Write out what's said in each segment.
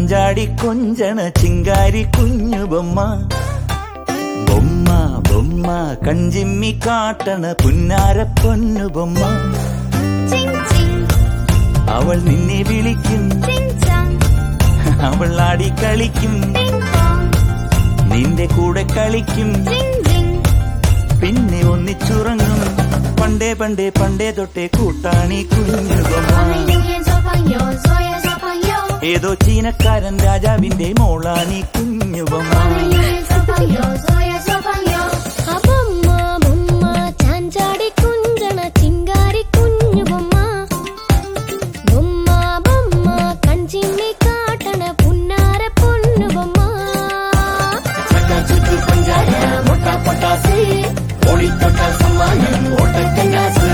ചാഞ്ചാടി കൊഞ്ചണ ചിങ്കാരി കുഞ്ഞു ബൊമ്മ ബൊമ്മ ബൊമ്മ കഞ്ചിമ്മി കാട്ടണ പുന്നാര പൊന്നു ബൊമ്മ ചിങ് ചിങ് അവൾ നിന്നെ വിളിക്കും ചിങ് ചാങ് അവൾ ആടി കളിക്കും ടിങ് ടോങ് നിന്റെ കൂടെ കളിക്കും ജിങ് ജിങ് പിന്നെ ഒന്നിച്ചുറങ്ങും പണ്ടേ പണ്ടേ പണ്ടേ തൊട്ടേ കൂട്ടാണി കുഞ്ഞു ബൊമ്മ 我们永远做朋友，做呀做朋友。 ഏതോ ചീനക്കാരൻ രാജാവിന്റെ മോളാണി കുഞ്ഞു ബൊമ്മ 我们永远做朋友，做呀做朋友。അബമ്മ ബൊമ്മ ചാഞ്ചാടി കുഞ്ചണ ചിങ്കാരി കുഞ്ഞു ബൊമ്മ ബൊമ്മ ബൊമ്മ കഞ്ചിമ്മി കാട്ടണ പുന്നാര പൊന്നു ബൊമ്മ ചുറ്റു പഞ്ചാര മുട്ട പൊട്ടാസ് ഓടിത്തൊട്ട സമ്മാനം ഓട്ടക്കന്നാസ്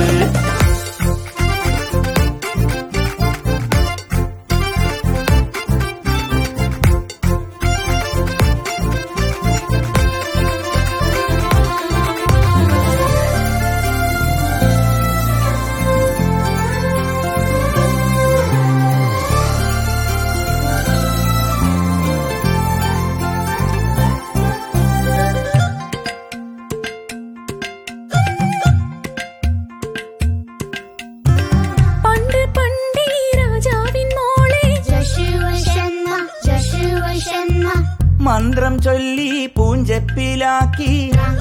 പണ്ട് പണ്ടേ രാജാവിൻ മോളെ മന്ത്രം ചൊല്ലി പൂഞ്ചപ്പിലാക്കി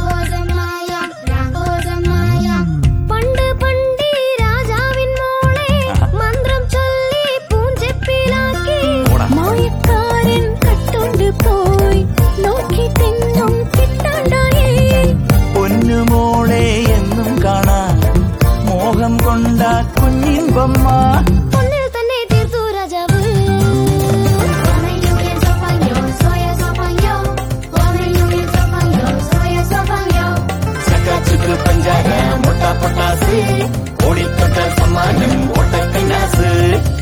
പണ്ട് പണ്ടേ രാജാവിൻ മോളെ മന്ത്രം ചൊല്ലി പൂഞ്ചെപ്പിലാക്കി ഓടാ. മായക്കാരൻ കട്ടോണ്ട് പോയി നോക്കിട്ടെങ്ങും കിട്ടാണ്ടായേ പൊന്നുമോളെ എന്നും കാണാൻ മോഹം കൊണ്ട കുഞ്ഞിൻ ബൊമ്മ പൊന്നിൽ തന്നെ തീർത്തു രാജാവ് ചുറ്റു പഞ്ചാര മുട്ട പൊട്ടാസ് ഓടിത്തൊട്ട സമ്മാനം ഓട്ടക്കന്നാസ്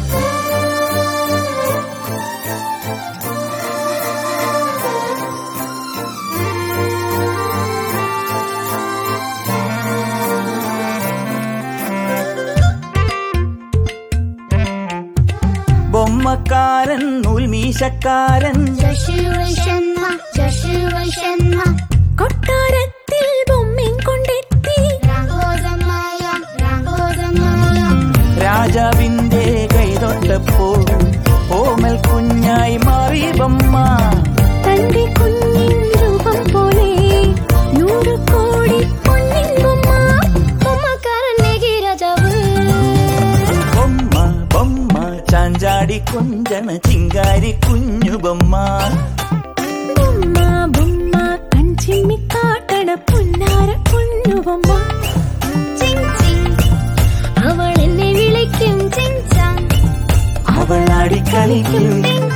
ബൊമ്മക്കാരൻ നൂൽമീശക്കാരൻ കൊട്ടാരത്തിൽ ബൊമ്മയും കൊണ്ടെത്തി രാജാവിന്റെ കൈതൊട്ടപ്പോൾ ഓമൽ കുഞ്ഞായി മാറി ബൊമ്മ തന്റെ കുഞ്ഞിൻ രൂപം പോലെ നൂറ് കോടി പൊന്നിൻ ബൊമ്മ ബൊമ്മക്കാരൻ നേകി രാജാവ് ബൊമ്മ ബൊമ്മ ചാഞ്ചാടി കൊഞ്ചണ ചിങ്കാരി കുഞ്ഞു ബൊമ്മ ബൊമ്മ ബൊമ്മ കഞ്ചിമ്മി കാട്ടണ പുന്നാര പൊന്നു ബൊമ്മ ചിങ് ചിങ് അവൾ എന്നെ വിളിക്കും ചിങ് ചാങ് അവൾ ആടിക്കളിക്കും ടിങ്